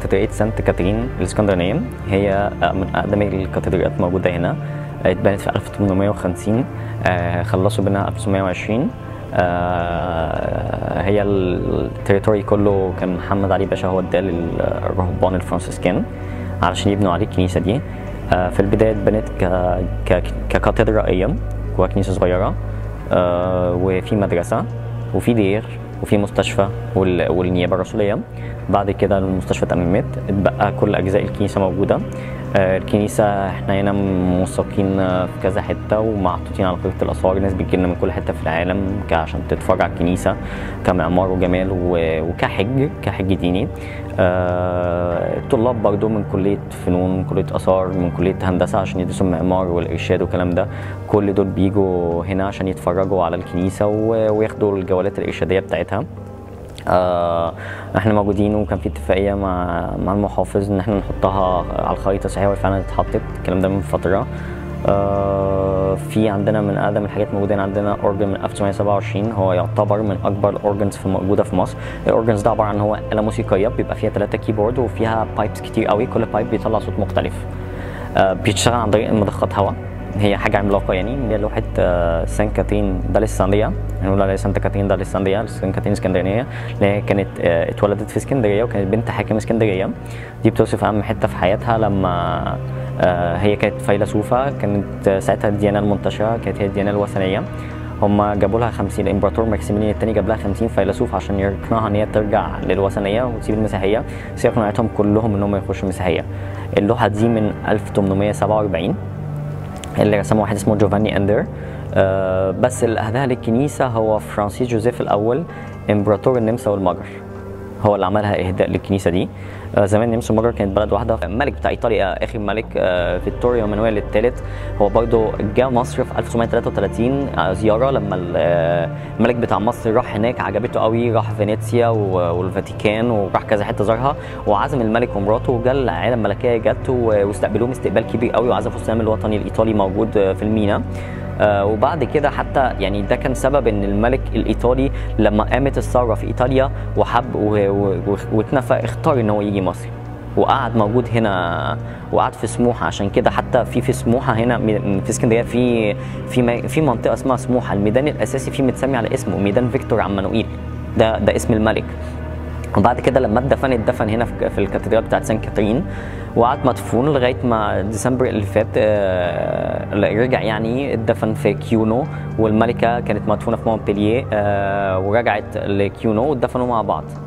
كاتدرائية سانت كاترين الإسكندرانية هي من أقدم الكاتدرائيات موجودة هنا اتبنت في 1850 آه، خلصوا بناء 1920 آه، هي التريتوري كله كان محمد علي باشا هو اداه للرهبان الفرنسيسكان علشان يبنوا عليه الكنيسة دي آه، في البداية اتبنت ك- ك- ككاتدرائية جوا كنيسة صغيرة آه، وفي مدرسة وفي دير وفي مستشفى وال- والنيابة الرسولية بعد كده المستشفى اتأممت اتبقى كل أجزاء الكنيسة موجودة آه، الكنيسة احنا هنا موثقين آه، في كذا حتة ومحطوطين على خريطة الآثار ناس بتجيلنا من كل حتة في العالم ك- عشان تتفرج على الكنيسة كمعمار وجمال و- وكحج كحج ديني آه، الطلاب برضو من كلية فنون من كلية آثار من كلية هندسة عشان يدرسوا المعمار والإرشاد والكلام ده كل دول بيجوا هنا عشان يتفرجوا على الكنيسة و- وياخدوا الجولات الإرشادية بتاعتها آه احنا موجودين وكان في اتفاقيه مع مع المحافظ ان احنا نحطها على الخريطه الصحيحه وفعلا اتحطت الكلام ده من فتره آه في عندنا من اقدم الحاجات موجوده هنا عندنا اورجن من 1927 هو يعتبر من اكبر الاورجنز في موجوده في مصر الاورجنز ده عباره عن هو آلة موسيقيه بيبقى فيها ثلاثه كيبورد وفيها بايبس كتير قوي كل بايب بيطلع صوت مختلف آه بيشتغل عن طريق مضخات هواء هي حاجه عملاقه يعني اللي هي لوحه آه، سان كاترين داليسانديا نقول عليها سانتا كاترين داليسانديا سان كاترين اسكندرانيه اللي هي كانت آه، اتولدت في اسكندريه وكانت بنت حاكم اسكندريه دي بتوصف اهم حته في حياتها لما آه، هي كانت فيلسوفه كانت آه، ساعتها الديانه المنتشره كانت هي الديانه الوثنيه هم جابوا لها 50 الامبراطور ماكسيميليان الثاني جاب لها 50 فيلسوف عشان يقنعها ان هي ترجع للوثنيه وتسيب المسيحيه بس هي اقنعتهم كلهم ان هم يخشوا المسيحيه اللوحه دي من 1847 اللي رسمه واحد اسمه جوفاني اندر آه بس اللي اهداها للكنيسه هو فرانسيس جوزيف الاول امبراطور النمسا والمجر هو اللي عملها اهداء للكنيسه دي آه زمان النمسا والمجر كانت بلد واحده الملك بتاع ايطاليا اخر ملك آه فيكتوريا مانويل الثالث هو برضه جه مصر في 1933 آه زياره لما ال- آه، الملك بتاع مصر راح هناك عجبته قوي راح فينيسيا و- والفاتيكان وراح كذا حته زارها وعزم الملك ومراته وجا العائله الملكيه جت و- واستقبلوهم استقبال كبير قوي وعزفوا السلام الوطني الايطالي موجود آه، في المينا آه، وبعد كده حتى يعني ده كان سبب ان الملك الايطالي لما قامت الثوره في ايطاليا وحب و- و- و- واتنفى اختار ان هو يجي مصر وقعد موجود هنا وقعد في سموحه عشان كده حتى في في سموحه هنا م- في اسكندريه في في م- في منطقه اسمها سموحه الميدان الاساسي فيه متسمي على اسمه ميدان فيكتور عمانوئيل ده ده اسم الملك وبعد كده لما اتدفن اتدفن هنا في في الكاتدرال بتاعت سان كاترين وقعد مدفون لغايه ما ديسمبر اللي فات آه، رجع يعني اتدفن في كيونو والملكه كانت مدفونه في مونبلييه آه، ورجعت لكيونو واتدفنوا مع بعض